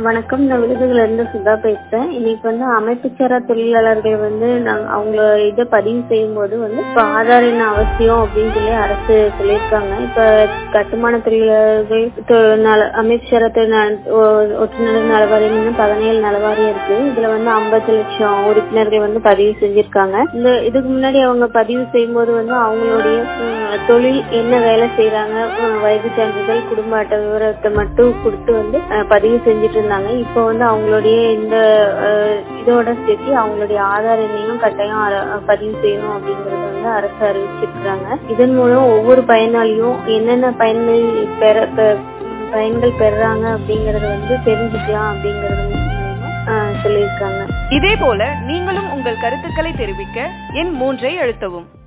வணக்கம் நான் விருதுல இருந்து சுதா பேசுறேன் இன்னைக்கு வந்து அமைப்புச்சாரா தொழிலாளர்கள் வந்து நாங்க அவங்கள இதை பதிவு செய்யும் போது வந்து இப்ப ஆதார் என்ன அவசியம் அப்படின்னு சொல்லி அரசு சொல்லியிருக்காங்க இப்ப கட்டுமான தொழிலாளர்கள் தொ- நல- அமைப்புச்சாரா தொழில் ஒட்டுநர் நலவாரியம் பதினேழு நலவாரியம் இருக்கு இதுல வந்து ஐம்பது லட்சம் உறுப்பினர்கள் வந்து பதிவு செஞ்சிருக்காங்க இந்த இதுக்கு முன்னாடி அவங்க பதிவு செய்யும் போது வந்து அவங்களுடைய ம், தொழில் என்ன வேலை செய்யறாங்க வயது சான்றிதழ் குடும்ப அட்டை விவரத்தை மட்டும் கொடுத்து வந்து அஹ், பதிவு செஞ்சுட்டு இருந்தாங்க இப்போ வந்து அவங்களுடைய இந்த அஹ், இதோட சேர்த்து அவங்களுடைய ஆதார் எண்ணையும் கட்டாயம் அர- பதிவு செய்யணும் அப்படிங்கறது வந்து அரசு அறிவிச்சிருக்கிறாங்க இதன் மூலம் ஒவ்வொரு பயனாளியும் என்னென்ன பயன்கள் பெற பெ- பயன்கள் பெறாங்க அப்படிங்கறத வந்து தெரிஞ்சுக்கலாம் அப்படிங்கறது மூலமா, அஹ், சொல்லியிருக்காங்க இதே போல நீங்களும் உங்கள் கருத்துக்களை தெரிவிக்க எண் மூன்றை அழுத்தவும்